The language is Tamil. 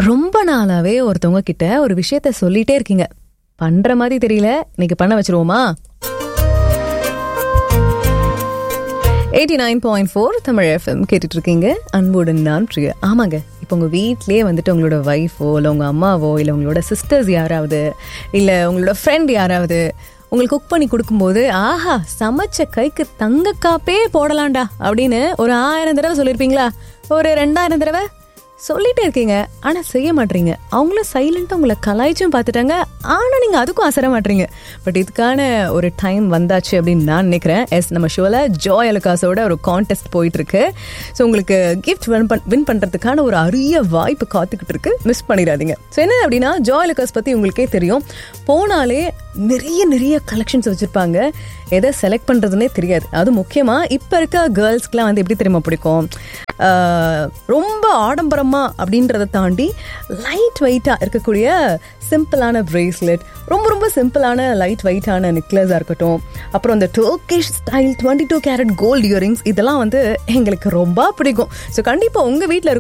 ரொம்ப நாளாவே ஒருத்தவங்க கிட்ட ஒரு விஷயத்த சொல்லிட்டே இருக்கீங்க பண்ற மாதிரி தெரியல இன்னைக்கு பண்ண வச்சிருவோமா eighty nine point four Tamil FM கேட்டுட்டு இருக்கீங்க அன்புடன் நான் பிரியா ஆமாங்க இப்போ உங்கள் வீட்லேயே வந்துட்டு உங்களோட ஒய்ஃபோ இல்லை உங்கள் அம்மாவோ இல்லை உங்களோட சிஸ்டர்ஸ் யாராவது இல்லை உங்களோட ஃப்ரெண்ட் யாராவது உங்களுக்கு குக் பண்ணி கொடுக்கும்போது ஆஹா சமைச்ச கைக்கு தங்க காப்பே போடலாம்டா அப்படின்னு ஒரு ஆயிரம் தடவை சொல்லியிருப்பீங்களா ஒரு ரெண்டாயிரம் தடவை சொல்லிட்டே இருக்கீங்க ஆனா செய்ய மாட்டீங்க அவங்களும் சைலண்டா உங்களை கலாய்ச்சும் பார்த்துட்டாங்க ஆனா நீங்க அதுக்கும் அசர மாட்டீங்க பட் இதுக்கான ஒரு டைம் வந்தாச்சு அப்படின்னு நான் நினைக்கிறேன் எஸ் நம்ம ஷோல ஜாய் அலுகாஸோட ஒரு கான்டெஸ்ட் போயிட்டு இருக்கு ஸோ உங்களுக்கு கிஃப்ட் வின் பண் வின் பண்றதுக்கான ஒரு அரிய வாய்ப்பு காத்துக்கிட்டு இருக்கு மிஸ் பண்ணிடாதீங்க ஸோ என்ன அப்படின்னா ஜாய் அலுகாஸ் பத்தி உங்களுக்கே தெரியும் போனாலே நிறைய நிறைய கலெக்ஷன்ஸ் வச்சிருப்பாங்க எதை செலக்ட் பண்றதுன்னே தெரியாது அது முக்கியமா இப்ப இருக்க கேர்ள்ஸ்க்குலாம் வந்து எப்படி தெரியுமா பிடிக்கும் ஆஹ் ரொம்ப ஆடம்பரமா அப்படின்றத தாண்டி லைட் வெயிட்டா இருக்கக்கூடிய சிம்பிளான பிரேஸ்லெட் ரொம்ப ரொம்ப சிம்பிளான லைட் வெயிட்டான நெக்லஸாக இருக்கட்டும் அப்புறம் இந்த Turkish style twenty two carat gold earrings இதெல்லாம் வந்து எங்களுக்கு ரொம்ப பிடிக்கும் ஸோ கண்டிப்பாக உங்கள் வீட்டில்